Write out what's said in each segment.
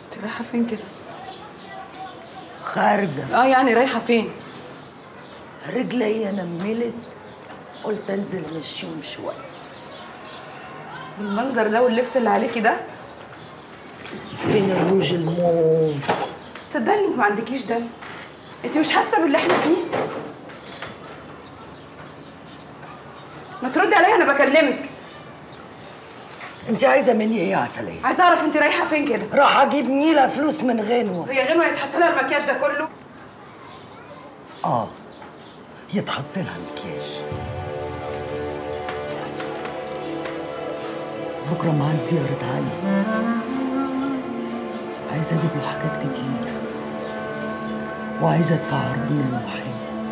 انت رايحه فين كده خارجة اه يعني رايحه فين رجلي نملت قلت انزل امشيهم شوية بالمنظر ده واللبس اللي عليكي ده فين الروج الموف صدقني انت ما عندكيش دم انت مش حاسه باللي احنا فيه ما تردي عليا انا بكلمك انت عايزة مني ايه يا عسلية؟ عايزه اعرف انت رايحه فين كده راح اجيب نيلة فلوس من غنوة هي غنوه يتحط لها المكياج ده كله اه يتحط لها مكياج بكرة معاد زيارة علي عايزة اجيب له حاجات كتير وعايزة ادفع عرض من المحامي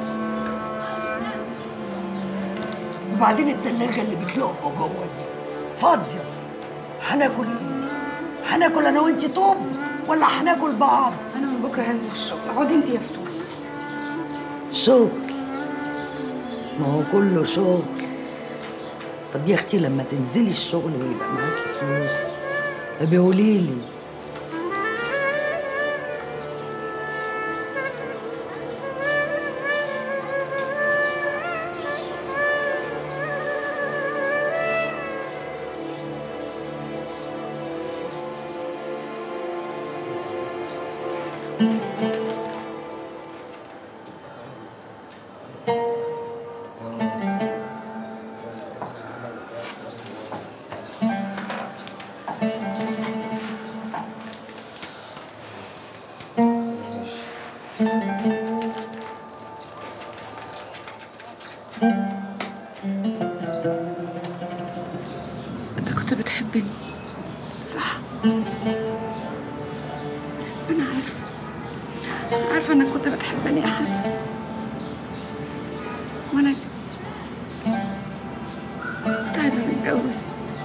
وبعدين التلاجة اللي بتلق جوه دي فاضية هناكل ايه؟ هناكل انا وانتي طوب ولا هناكل بعض؟ انا من بكره هنزل الشغل اقعدي انت يا فتون شغل ما هو كله شغل طب يا اختي لما تنزلي الشغل ويبقى معاكي فلوس ابقي قوليلي انت كنت بتحبني صح انا عارفه عارفه انك كنت بتحبني يا حسن وانا كمان. كنت عايزه نتجوز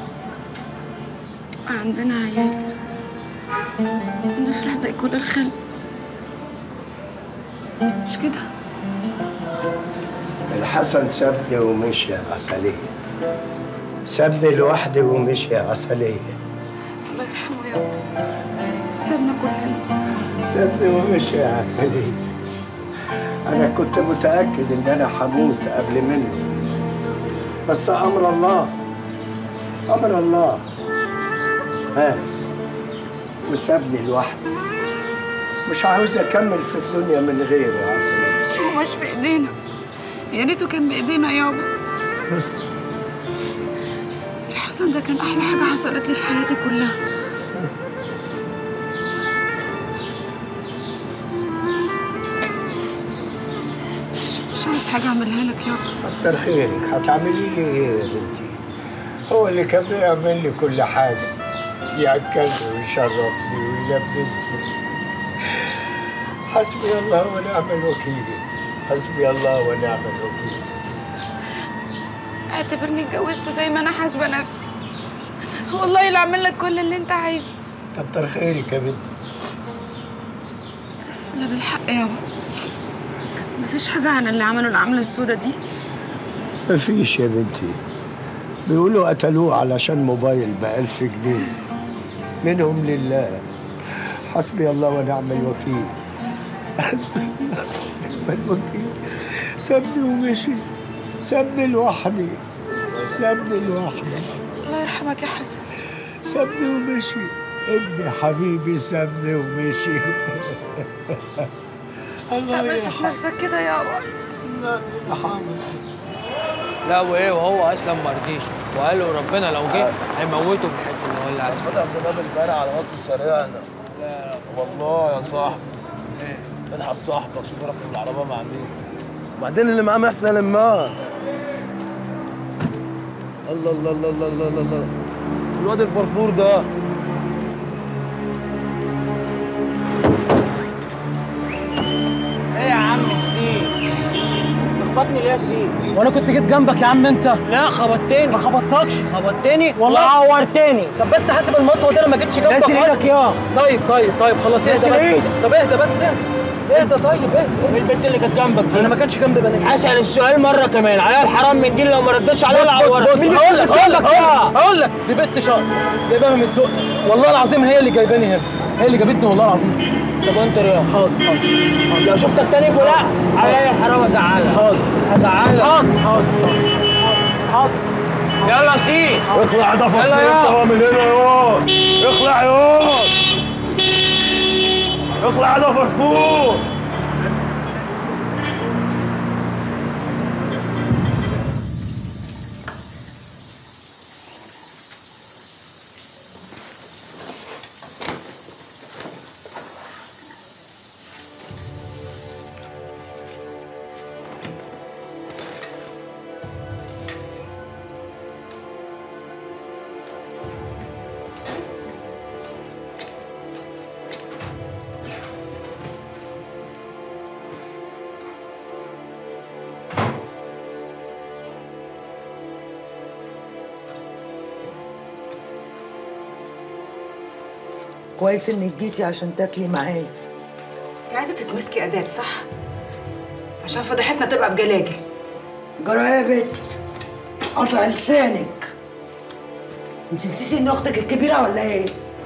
يبقى عندنا عيال ونفرح زي كل الخلق مش كده الحسن سابني ومشي يا عسلية سابني لوحدي ومشي يا عسلية الله يرحمه يا رب سابنا كلنا سابني ومشي يا عسلية أنا كنت متأكد إن أنا هموت قبل منه بس أمر الله أمر الله ها وسابني لوحدي مش عاوز أكمل في الدنيا من غيره يا عسلية هو مش في ايدينا يا ريته كان بايدينا يابا الحسن ده كان احلى حاجه حصلت لي في حياتي كلها مش, مش عايز حاجه اعملها لك يابا كتر خيرك هتعملي لي ايه يا بنتي هو اللي كان بيعمل لي كل حاجه ياكلني ويشربني ويلبسني حسبي الله ونعم الوكيل حسبي الله ونعم الوكيل اعتبرني اتجوزته زي ما انا حاسبه نفسي والله لا اعمل لك كل اللي انت عايزه كتر خيرك يا بنتي لا بالحق يابا مفيش حاجه عن اللي عملوا العمله السوداء دي مفيش يا بنتي بيقولوا قتلوه علشان موبايل بألف جنيه منهم لله حسبي الله ونعم الوكيل نعم الوكيل سابني ومشي سابني لوحدي سابني لوحدي الله يرحمك يا حسن سابني ومشي ابني حبيبي سابني ومشي الله تعملش في يرحمه نفسك كده يابا الله يرحمه لا وايه وهو اصلا ما رضيش وقال له ربنا لو جه هيموته في الحته اللي هو اللي عايزها فتح باب البارع على راس الشارع هنا والله يا صاحبي الحق صاحبك شوف راكب العربيه مع مين وبعدين اللي معاه محسن ما الله الله الله الله الله الله الله الواد الفرفور ده ايه يا عم السيس تخبطني ليه يا سيس وانا كنت جيت جنبك يا عم انت لا خبطتني ما خبطتكش خبطتني والله وعورتني طب بس حاسب المطوه دي انا ما جيتش جنبك نزل ايدك أصلاً. يا طيب طيب طيب خلاص اهدى نزل بس إيدك. طب اهدى بس اهدى اهدى طيب اهدى البنت اللي كانت جنبك دي انا ما كانش جنبي بنات هسأل السؤال مرة كمان عليها الحرام من دي لو ما ردتش عليها بص العورة بص مين هقول لك اللي هقول لك جنبك بقى؟ هقول لك دي بنت شقر جايباها من الدق والله العظيم هي اللي جايباني هنا هي اللي جابتني والله العظيم طب وانت رياض حاضر حاضر لو شفتك تاني يقول لا عليا الحرام هزعلك حاضر هزعلك حاضر حاضر حاضر يلا سيب اخلع ده يلا يا. فضيحة من هنا يا اخلع يا اخلع ده فرفور كويس انك جيتي عشان تاكلي معايا انت عايزه تتمسكي اداب صح عشان فضيحتنا تبقى بجلاجل جرى يا بنت قطع لسانك انت نسيتي ان اختك الكبيره ولا ايه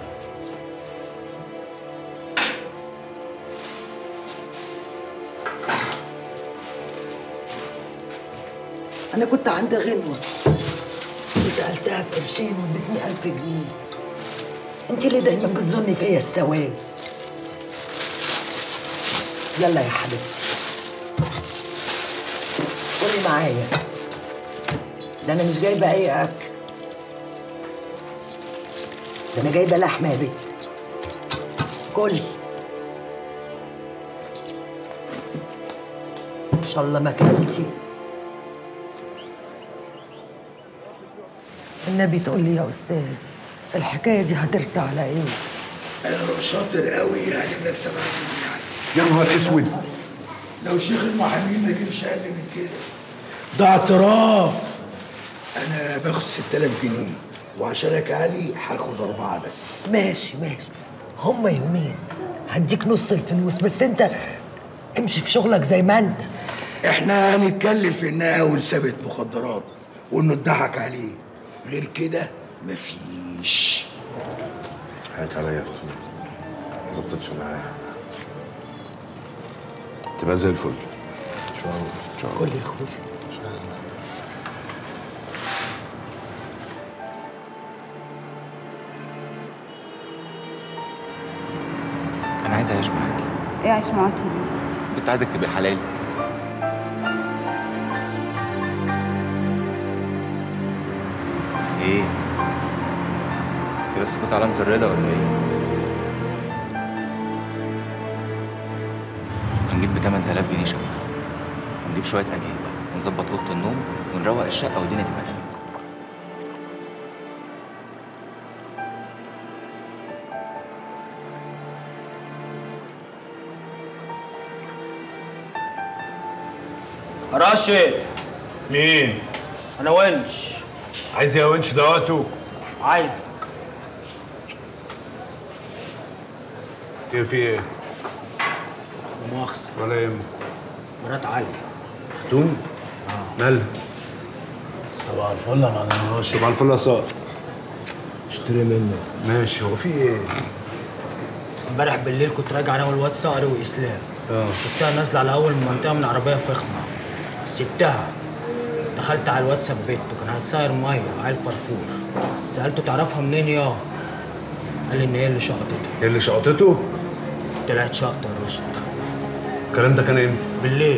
انا كنت عند غنوه وسالتها في قرشين وادتني ألف جنيه انت ليه دايما بتظني فيا السواد يلا يا حبيبتي قولي معايا ده انا مش جايبه اي اكل ده انا جايبه لحمه يا بنت كلي ان شاء الله ما اكلتي النبي تقول لي يا استاذ الحكايه دي هترسى على ايه انا لو شاطر قوي يعني لك سبع سنين يعني يا نهار اسود لو شيخ المحامين ما يجيبش اقل من كده ده اعتراف انا باخد 6000 جنيه وعشانك علي هاخد اربعه بس ماشي ماشي هما يومين هديك نص الفلوس بس انت امشي في شغلك زي ما انت احنا هنتكلم في انها اول ثابت مخدرات وانه اتضحك عليه غير كده مفيش حقك عليا يا فتون ما ظبطتش معايا تبقى زي الفل ان شاء الله ان شاء الله كل يا اخويا انا عايز اعيش معاكي ايه عايش معاكي كنت عايزك تبقي حلالي ايه كده سكوت علامة الرضا ولا ايه هنجيب ب 8000 جنيه شبكة ونجيب شوية أجهزة ونظبط أوضة النوم ونروق الشقة والدنيا تبقى تمام راشد مين؟ انا ونش عايز يا ونش ده وقته؟ عايزك ايه في ايه؟ لا مؤاخذة ولا يهمك مرات علي فتون؟ اه مالها؟ صباح الفل يا معلم راشد صباح الفل يا صقر اشتري منه ماشي هو في ايه؟ امبارح بالليل كنت راجع انا والواد صقر واسلام اه شفتها نازله على اول منطقه من عربيه فخمه سبتها دخلت على الواد ثبته كان هيتصاير ميه عيل فرفور سالته تعرفها منين يا قال لي ان هي اللي شقطتها ايه اللي شقطته؟ طلعت شقطه يا رشد الكلام ده كان امتى؟ بالليل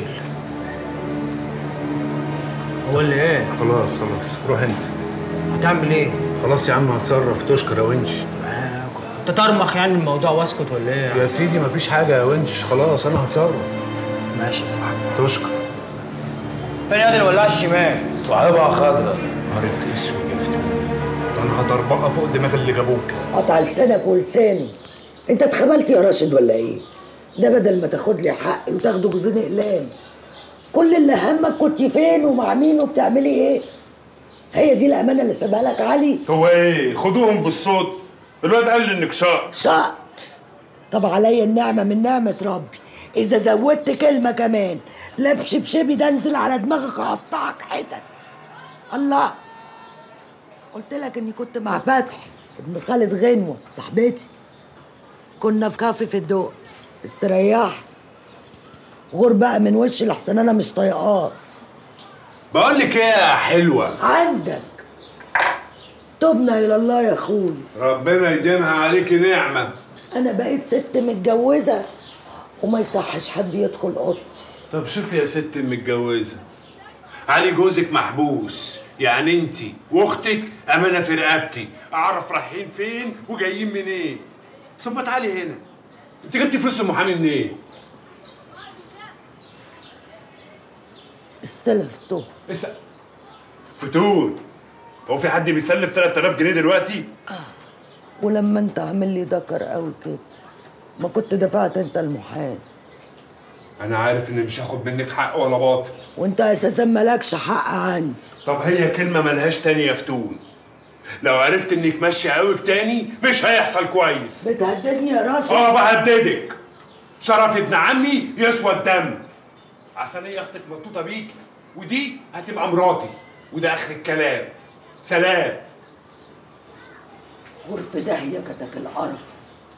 هو اللي ايه خلاص خلاص روح انت هتعمل ايه خلاص يا عم هتصرف تشكر يا ونش أنا ك- تطرمخ يعني الموضوع واسكت ولا ايه يا سيدي مفيش حاجة يا ونش خلاص أنا هتصرف ماشي يا صاحبي تشكر فين يد الولاعه الشمال صاحبها خدها نهارك اسود يا فتون ده انا هضربقها فوق دماغ اللي جابوك قطع لسانك ولساني انت اتخبلت يا راشد ولا ايه ده بدل ما تاخد لي حقي وتاخده جوزين اقلام كل اللي همك كنت فين ومع مين وبتعملي ايه هي دي الامانه اللي سابها لك علي هو ايه خدوهم بالصوت الواد قال لي انك شاط شقط طب عليا النعمه من نعمه ربي اذا زودت كلمه كمان لا بشبشبي ده انزل على دماغك اقطعك حتت الله قلت لك اني كنت مع فتحي ابن خالد غنوه صاحبتي كنا في كافي في الدور استريح غور بقى من وشي لحسن انا مش طايقاه بقول لك ايه يا حلوه عندك تبنا الى الله يا اخوي ربنا يديمها عليكي نعمه انا بقيت ست متجوزه وما يصحش حد يدخل اوضتي طب شوفي يا ست المتجوزه علي جوزك محبوس يعني انت واختك امانه في رقبتي اعرف رايحين فين وجايين منين ثم تعالي هنا انت جبتي فلوس المحامي منين استلفته است... فتون هو في حد بيسلف 3000 جنيه دلوقتي ولما انت عامل لي دكر قوي كده ما كنت دفعت انت المحامي انا عارف اني مش هاخد منك حق ولا باطل وانت اساسا مالكش حق عندي طب هي كلمه ملهاش تاني يا فتون لو عرفت انك ماشيه قوي تاني مش هيحصل كويس بتهددني يا راشد اه بهددك شرف ابن عمي يسوى الدم عشان هي اختك مبسوطه بيكي ودي هتبقى مراتي وده اخر الكلام سلام غرف داهية كتك القرف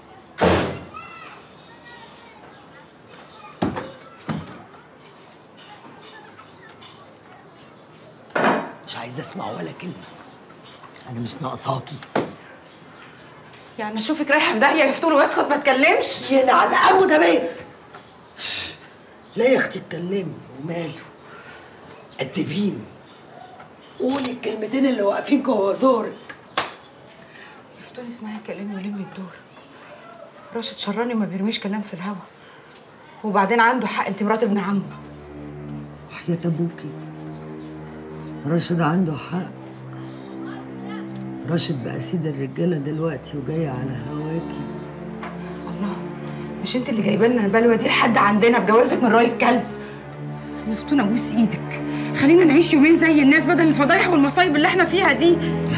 مش عايزة اسمع ولا كلمة أنا مش ناقصاكي يعني اشوفك رايحه في داهيه يفتون واسكت ما اتكلمش ينعل أبو ده بيت لا يا أختي اتكلمي وماله قدبيني قولي الكلمتين اللي واقفين جوه زورك يفتون اسمها كلامي ولم الدور راشد شراني ما بيرميش كلام في الهوا وبعدين عنده حق انت مرات ابن عمه وحياة أبوكي راشد عنده حق راشد بقى سيد الرجالة دلوقتي وجاي على هواكي الله مش انت اللي جايبه لنا البلوه دي لحد عندنا بجوازك من راي الكلب يفتون ابوس ايدك خلينا نعيش يومين زي الناس بدل الفضايح والمصايب اللي احنا فيها دي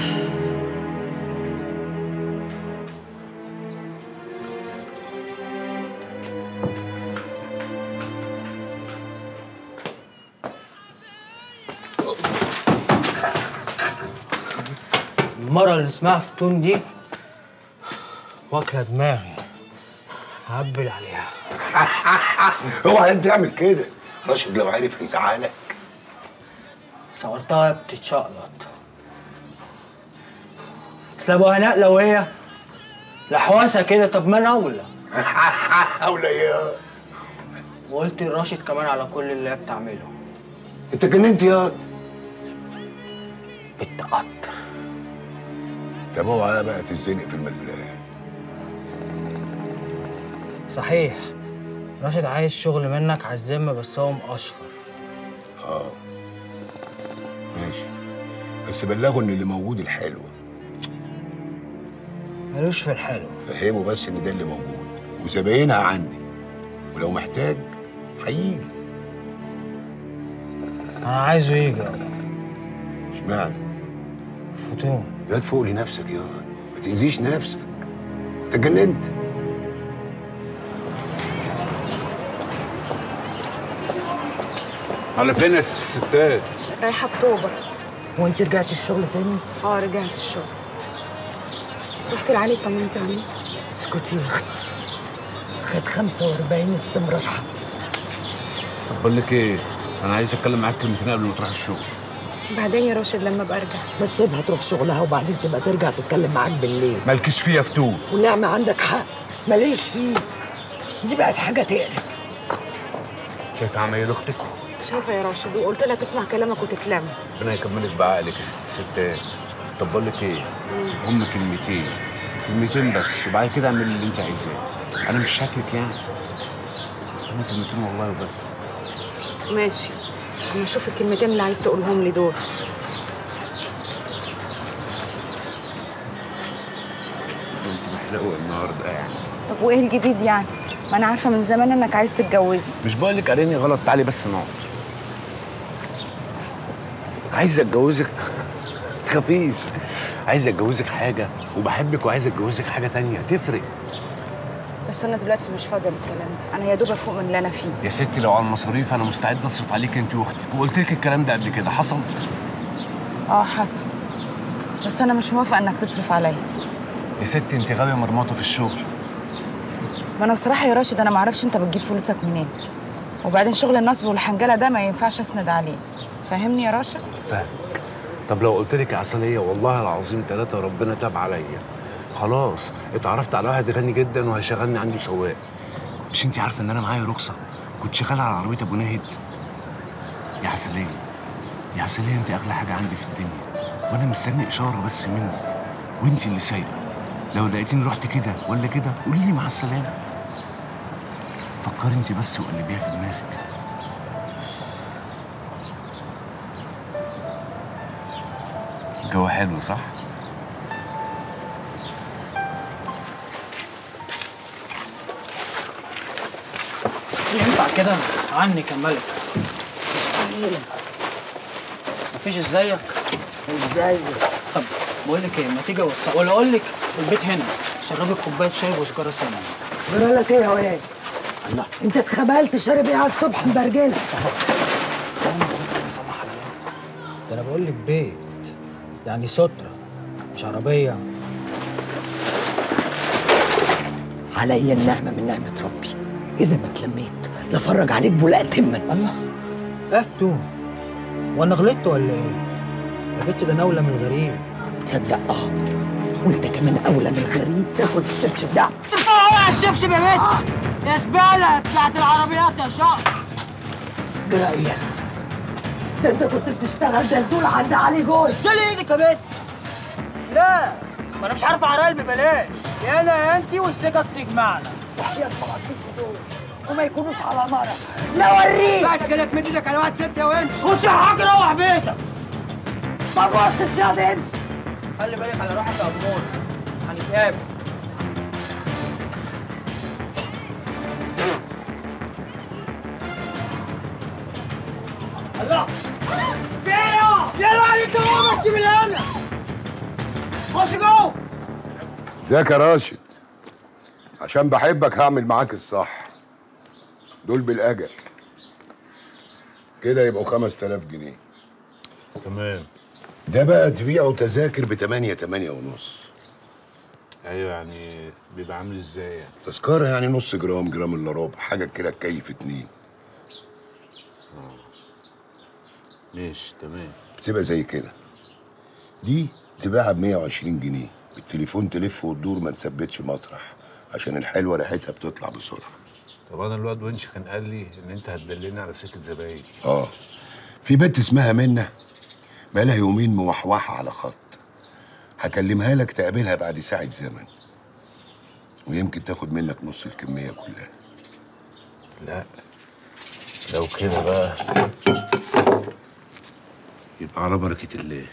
المرة اللي اسمها فتون دي واكلة دماغي هبل عليها اوعى انت تعمل كده راشد لو عرف هيزعلك صورتها بتتشقلط بس ابو هناء لو هي لحواسه كده طب ما انا اولى اولياء وقلت لراشد كمان على كل اللي هي بتعمله انت جننت ياض بنت قطر طب اوعى بقى تتزنق في المزلايه صحيح راشد عايز شغل منك على الذمة بس هو مقشفر اه ماشي بس بلغه ان اللي موجود الحلو ملوش في الحلو فهمه بس ان ده اللي موجود وزباينها عندي ولو محتاج هيجي انا عايزه يجي يابا اشمعنى فتون يا تفوق لنفسك يا ما تاذيش نفسك انت اتجننت على فين يا ست الستات رايحه اكتوبر وانت رجعتي الشغل تاني اه رجعت الشغل رحت لعلي طمنتي عليه اسكتي يا اختي خد 45 استمرار حبس طب بقول لك ايه انا عايز اتكلم معاك كلمتين قبل ما تروح الشغل بعدين يا راشد لما ابقى ارجع ما تسيبها تروح شغلها وبعدين تبقى ترجع تتكلم معاك بالليل مالكش فيها فتون والنعمة عندك حق ماليش فيه دي بقت حاجة تقرف شايف عمايل اختك شايفه يا راشد وقلت لها تسمع كلامك وتتلم ربنا يكملك بعقلك يا ست الستات طب بقول لك ايه هم كلمتين كلمتين بس وبعد كده اعمل اللي انت عايزاه انا مش شكلك يعني هم كلمتين والله وبس ماشي اما اشوف الكلمتين اللي عايز تقولهم لي دول انت محلقه النهارده يعني طب وايه الجديد يعني ما انا عارفه من زمان انك عايز تتجوزني مش بقول لك قاريني غلط تعالي بس نقعد عايز اتجوزك تخافيش عايز اتجوزك حاجه وبحبك وعايز اتجوزك حاجه تانية تفرق بس انا دلوقتي مش فاضيه للكلام ده انا يا دوب افوق من اللي انا فيه يا ستي لو على المصاريف انا مستعد اصرف عليك انت واختك وقلت لك الكلام ده قبل كده حصل اه حصل بس انا مش موافقه انك تصرف عليا يا ستي انت غاويه مرمطه في الشغل ما انا بصراحه يا راشد انا ما اعرفش انت بتجيب فلوسك منين وبعدين شغل النصب والحنجله ده ما ينفعش اسند عليه فاهمني يا راشد فاهمك طب لو قلت لك يا عسليه والله العظيم ثلاثه ربنا تاب عليا خلاص اتعرفت على واحد غني جدا وهيشغلني عنده سواق مش انت عارفه ان انا معايا رخصه كنت شغال على عربيه ابو ناهد يا عسليه يا عسليه انت اغلى حاجه عندي في الدنيا وانا مستني اشاره بس منك وانت اللي سايقه لو لقيتيني رحت كده ولا كده قولي لي مع السلامه فكري انت بس وقلبيها في دماغك الجو حلو صح؟ ينفع كده عنك يا ملك مفيش ازيك ازاي طب بقول لك ايه ما تيجي اوصل ولا اقول لك البيت هنا شربك كوبايه شاي وسجاره سنه جرى لك ايه يا واد الله انت اتخبلت شارب ايه على الصبح مبرجله ده انا بقول لك بيت يعني ستره مش عربيه عليا النعمه من نعمه ربي اذا ما اتلميت لفرج عليك بولاء تما الله افتو وانا غلطت ولا ايه يا بنت ده نوله من الغريب تصدق اه وانت كمان اولى من الغريب تاخد الشبشب ده ارفعوا على الشبشب يا بنت يا زباله بتاعت العربيات يا شقر جرايه ده انت كنت بتشتغل دلدول عند علي جوز سلي ايدك يا بنت لا ما انا مش عارف اعرق ببلاش يا انا يا انتي والسكك تجمعنا وحياة بعصيص دول وما يكونوش على مرة لا وريك بس كده تمد ايدك على واحد ست يا وانت خش يا حاج روح بيتك ما تبصش يا دي امشي خلي بالك على روحك يا امور هنتقابل الله في ايه يا يلا عليك هو بس من هنا خش جوه ازيك يا راشد عشان بحبك هعمل معاك الصح دول بالاجل كده يبقوا 5000 جنيه تمام ده بقى تبيعه تذاكر ب 8 8 ونص ايوه يعني بيبقى عامل ازاي يعني تذكرة يعني نص جرام جرام الا ربع حاجة كده تكيف اتنين ماشي تمام بتبقى زي كده دي تبيعها ب 120 جنيه بالتليفون تلف وتدور ما تثبتش مطرح عشان الحلوة ريحتها بتطلع بسرعة طب انا الواد ونش كان قال لي ان انت هتدلني على سكه زباين اه في بنت اسمها منة بقالها يومين موحوحة على خط هكلمها لك تقابلها بعد ساعة زمن ويمكن تاخد منك نص الكمية كلها لا لو كده بقى يبقى على بركه الله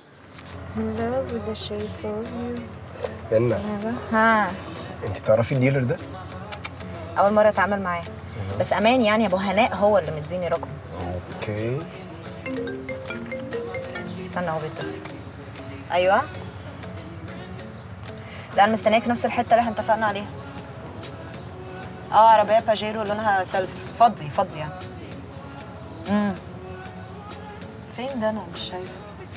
منى ها انت تعرفي الديلر ده؟ اول مره اتعامل معاه بس امان يعني ابو هناء هو اللي مديني رقم اوكي استنى هو بيتصل ايوه لا انا مستنياك في نفس الحته اللي احنا اتفقنا عليها اه عربيه باجيرو لونها سيلفر فضي فضي يعني امم فين ده انا مش شايفه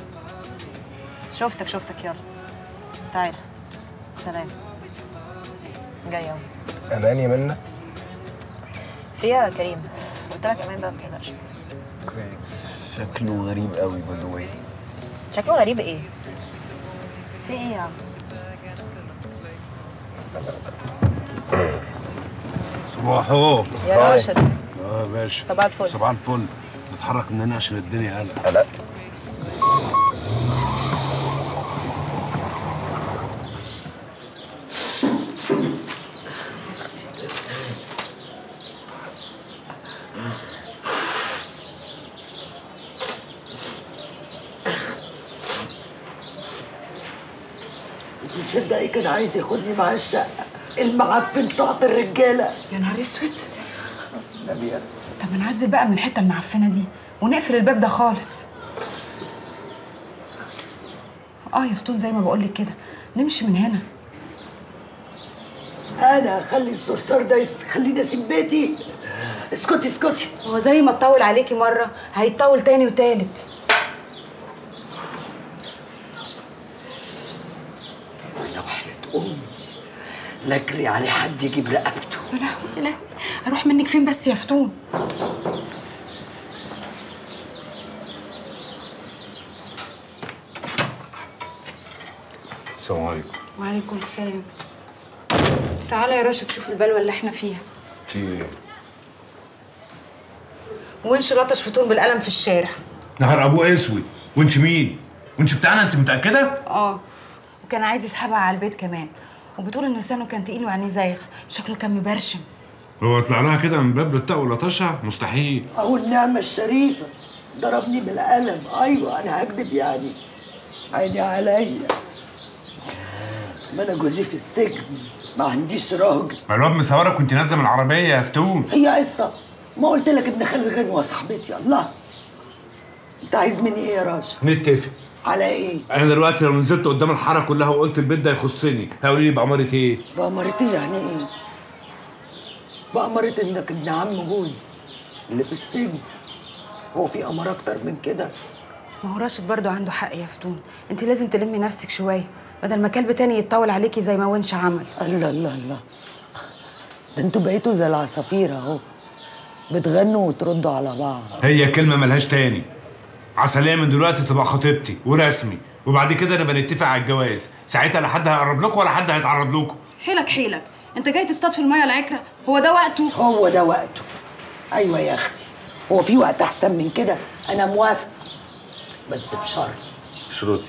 شفتك شفتك يلا تعال سلام جايه اهو امان يا منى فيها كريم قلت لك امان بقى ما تقلقش كويس شكله غريب قوي باي ذا واي شكله غريب ايه في ايه يا عم صباحو يا راشد اه يا باشا صباح الفل صباح الفل نتحرك من هنا عشان الدنيا قلق لا تصدقي كان عايز ياخدني معاه الشقة المعفن صعب الرجالة يا نهار اسود نبيل طب نعزل بقى من الحته المعفنه دي ونقفل الباب ده خالص اه يا فتون زي ما بقول لك كده نمشي من هنا انا اخلي الصرصار ده يخليني اسيب بيتي اسكتي اسكتي هو زي ما اتطول عليكي مره هيتطول تاني وتالت انا وحياة امي لا اجري على حد يجيب رقبته يا لهوي يا لهوي اروح منك فين بس يا فتون السلام عليكم وعليكم السلام تعالى يا راشد شوف البلوه اللي احنا فيها في ايه؟ وينش لطش فتون بالقلم في الشارع نهار ابوه اسود وانت مين؟ وانت بتاعنا انت متاكده؟ اه وكان عايز يسحبها على البيت كمان وبتقول ان لسانه كان تقيل وعينيه زايغه شكله كان مبرشم هو طلع لها كده من باب للطاق ولطشها مستحيل اهو النعمة الشريفة ضربني بالقلم ايوه انا هكدب يعني عيني عليا ما انا جوزي في السجن ما عنديش راجل ما الواد مسورك وانت نازله من العربيه يا فتون هي قصة ما قلت لك ابن خالد غنوة صاحبتي الله انت عايز مني ايه يا راشد نتفق على ايه انا دلوقتي لو نزلت قدام الحاره كلها وقلت البيت ده يخصني هيقولوا لي بأمارة ايه؟ بأمارة ايه يعني ايه بأمارة انك ابن عم جوزي اللي في السجن هو في امارة اكتر من كده ما هو راشد برضو عنده حق يا فتون انت لازم تلمي نفسك شويه بدل ما كلب تاني يتطول عليكي زي ما ونش عمل الله الله الله ده انتوا بقيتوا زي العصافير اهو بتغنوا وتردوا على بعض هي كلمه ملهاش تاني عسليه من دلوقتي تبقى خطيبتي ورسمي وبعد كده نبقى نتفق على الجواز ساعتها لا حد هيقرب لكم ولا حد هيتعرض لكم حيلك حيلك انت جاي تصطاد في الميه العكره هو ده وقته هو ده وقته ايوه يا اختي هو في وقت احسن من كده انا موافق بس بشرط شروطي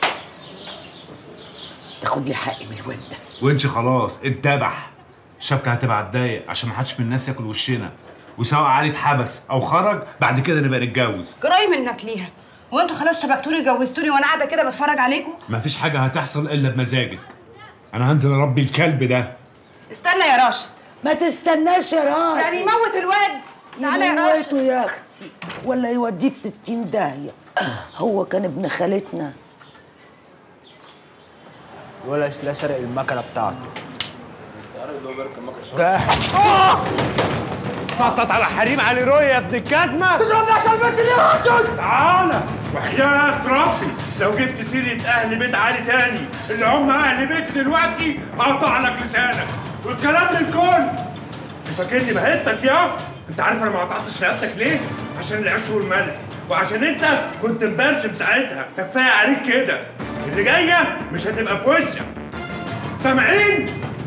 تاخد لي حقي من الواد ده وانش خلاص اتذبح الشبكه هتبقى هتضايق عشان ما حدش من الناس ياكل وشنا وسواء علي اتحبس او خرج بعد كده نبقى نتجوز جراي منك ليها هو انتوا خلاص شبكتوني جوزتوني وانا قاعده كده بتفرج عليكم مفيش حاجه هتحصل الا بمزاجك انا هنزل اربي الكلب ده استنى يا راشد ما تستناش يا راشد يعني يموت الواد تعالى يا راشد يموته يا اختي ولا يوديه في ستين داهية هو كان ابن خالتنا ولا لا سرق المكنه بتاعته نطط على حريم علي روي يا ابن الجزمة تضربني عشان البنت دي يا راشد تعالى وحياة ربي لو جبت سيرة أهل بيت علي تاني اللي هم أهل بيتي دلوقتي هقطع لك لسانك والكلام للكل أنت فاكرني بهتك يا أنت عارف أنا ما قطعتش رقبتك ليه؟ عشان العيش والملح وعشان أنت كنت مبرشم ساعتها كفاية عليك كده اللي جاية مش هتبقى في وشك سامعين؟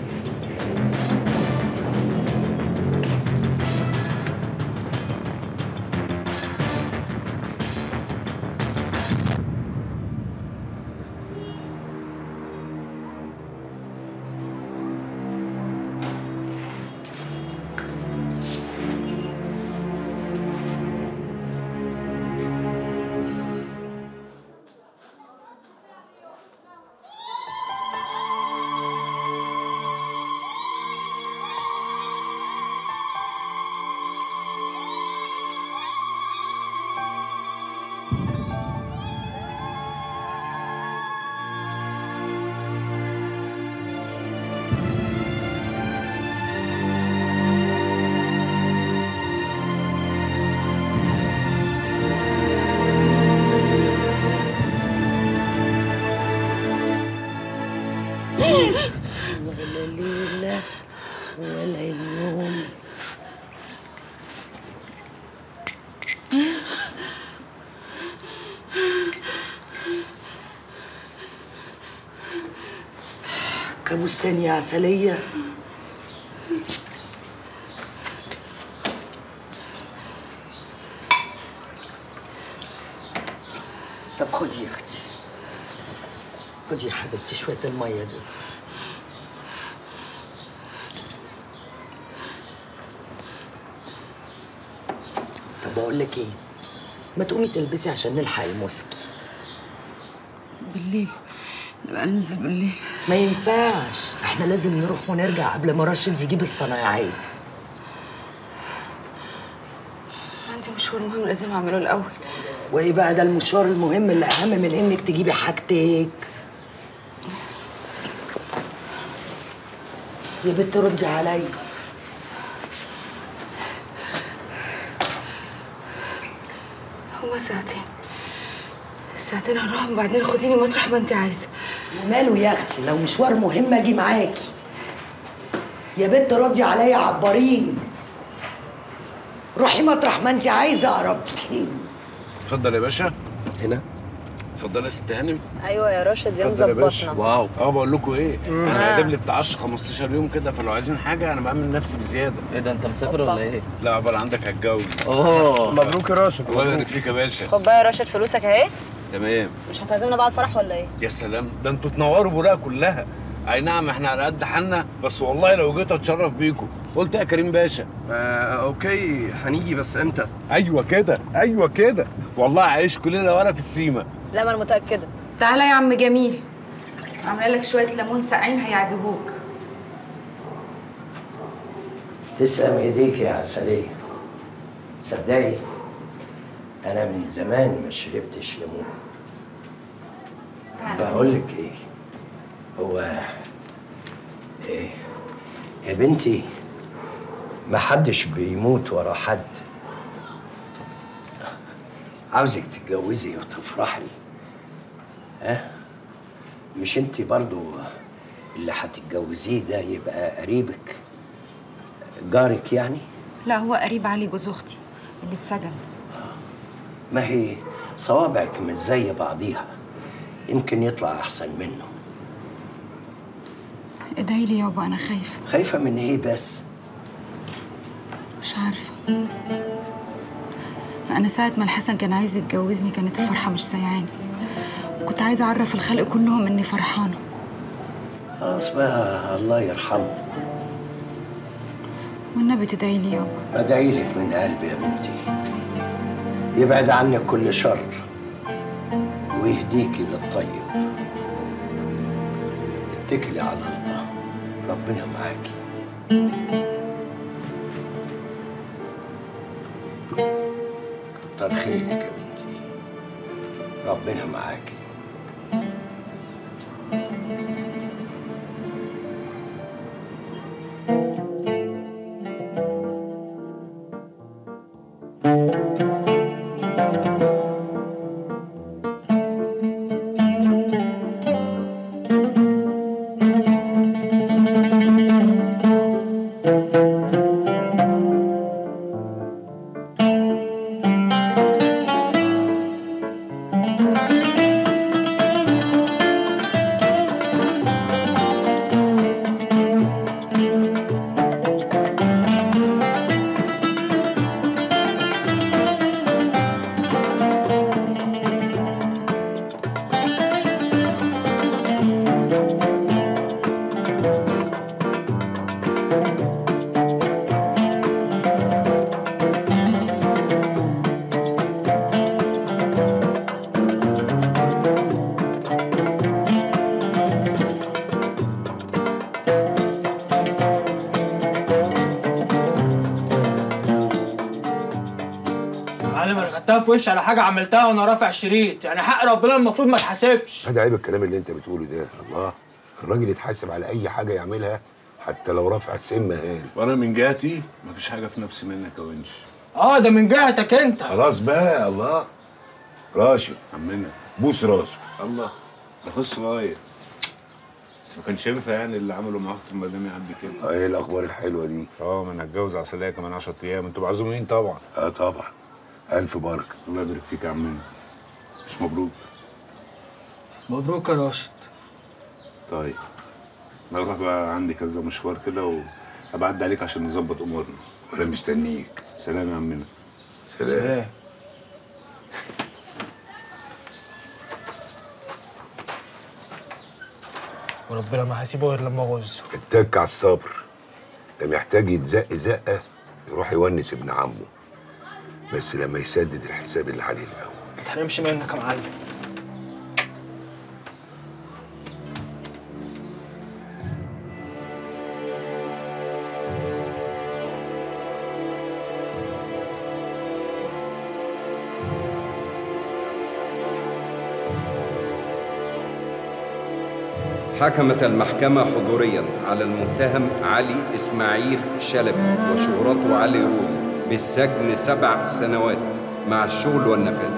ولا ليلة ولا يوم كابوس تاني يا عسلية طب خدي يا اختي خدي يا حبيبتي شوية المية دول طب بقول لك ايه ما تقومي تلبسي عشان نلحق الموسكي بالليل نبقى ننزل بالليل ما ينفعش احنا لازم نروح ونرجع قبل ما راشد يجيب الصنايعية عندي مشوار مهم لازم اعمله الاول وايه بقى ده المشوار المهم اللي اهم من انك تجيبي حاجتك يا بنت ردي عليا هما ساعتين ساعتين هنروح وبعدين خديني مطرح ما انت عايزه وماله يا اختي لو مشوار مهم اجي معاكي يا بنت ردي عليا عبريني روحي مطرح ما انت عايزه اقرب لي اتفضل يا باشا هنا اتفضل يا ست هانم ايوه يا راشد يا اتفضل يا باشا مظبطنا واو اه بقول لكم ايه مم. انا آه. جايب لي بتاع 10 15 يوم كده فلو عايزين حاجه انا بعمل نفسي بزياده ايه ده انت مسافر ولا ايه؟ لا عقبال عندك هتجوز اوه مبروك يا راشد الله يبارك فيك يا باشا خد بقى يا راشد فلوسك اهي تمام مش هتعزمنا بقى على الفرح ولا ايه؟ يا سلام ده انتوا تنوروا بوراقه كلها اي نعم احنا على قد حالنا بس والله لو جيت اتشرف بيكم قلت يا كريم باشا آه اوكي هنيجي بس امتى؟ ايوه كده ايوه كده والله عايش كلنا وانا في السيما لا ما انا متاكده تعالى يا عم جميل عامله لك شويه ليمون ساقعين هيعجبوك تسلم ايديك يا عسلية تصدقي انا من زمان ما شربتش ليمون بقول لك ايه هو ايه يا بنتي ما حدش بيموت ورا حد عاوزك تتجوزي وتفرحي ها مش انت برضو اللي هتتجوزيه ده يبقى قريبك جارك يعني لا هو قريب علي جوز اختي اللي اتسجن ما هي صوابعك مش زي بعضيها يمكن يطلع احسن منه ادعي لي يابا انا خايفه خايفه من ايه بس مش عارفه انا ساعه ما الحسن كان عايز يتجوزني كانت الفرحه مش سايعاني وكنت عايزه اعرف الخلق كلهم اني فرحانه خلاص بقى الله يرحمه والنبي تدعي لي يابا بدعي لك من قلبي يا بنتي يبعد عنك كل شر ويهديكي للطيب اتكلي على الله ربنا معاكي كتر خيرك يا بنتي ربنا معاكي معلم انا خدتها في وشي على حاجه عملتها وانا رافع شريط يعني حق ربنا المفروض ما اتحاسبش هذا عيب الكلام اللي انت بتقوله ده الله الراجل يتحاسب على اي حاجه يعملها حتى لو رفع السم هال وانا من جهتي مفيش حاجه في نفسي منك يا ونش اه ده من جهتك انت خلاص بقى الله راشد عمنا بوس راسه الله ده خش صغير بس ما كانش ينفع يعني اللي عمله مع اخت المدام يعدي كده ايه الاخبار الحلوه دي اه ما انا هتجوز عسليه كمان 10 ايام انتوا معزومين طبعا اه طبعا الف بركه الله يبارك فيك يا عمنا مش مبروك مبروك يا راشد طيب انا اروح بقى عندي كذا مشوار كده وابعد عليك عشان نظبط امورنا وانا مستنيك سلام يا عمنا سلام وربنا ما هسيبه غير لما اغزه اتك على الصبر ده محتاج يتزق زقه يروح يونس ابن عمه بس لما يسدد الحساب اللي عليه الاول هنمشي منك يا معلم حكمت المحكمة حضوريا على المتهم علي إسماعيل شلبي وشهرته علي رومي بالسجن سبع سنوات مع الشغل والنفاذ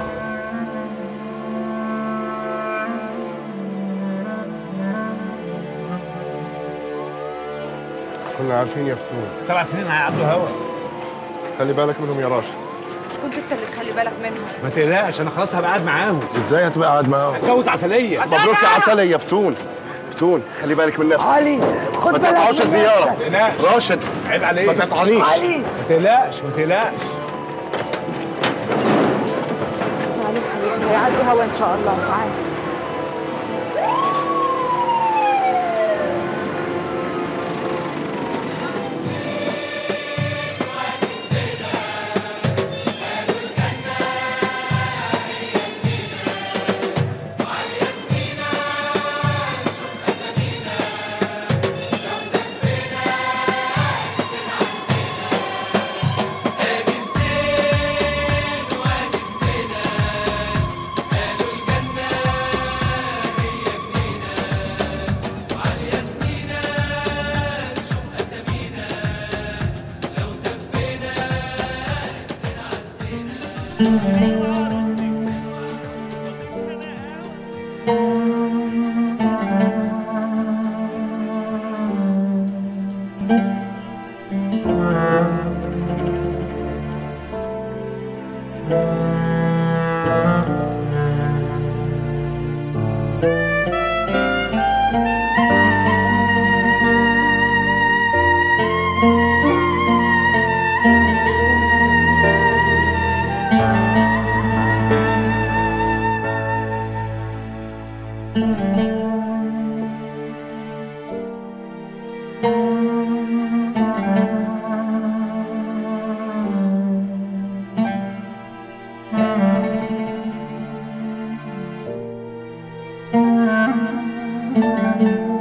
كنا عارفين يا فتون سبع سنين هيعدوا هوا خلي بالك منهم يا راشد مش كنت انت اللي تخلي بالك منهم ما تقلقش انا خلاص هبقى قاعد معاهم ازاي هتبقى قاعد معاهم هتجوز عسليه مبروك يا عسلية يا فتون فتون خلي بالك من نفسك علي خد ما بالك تقطعوش من الزيارة نفسك. تقلقش. راشد عيب عليك ما تقطعنيش علي ما تقلقش ما تقلقش تعالي حبيبي هيعدوا هوا ان شاء الله تعالي Thank you.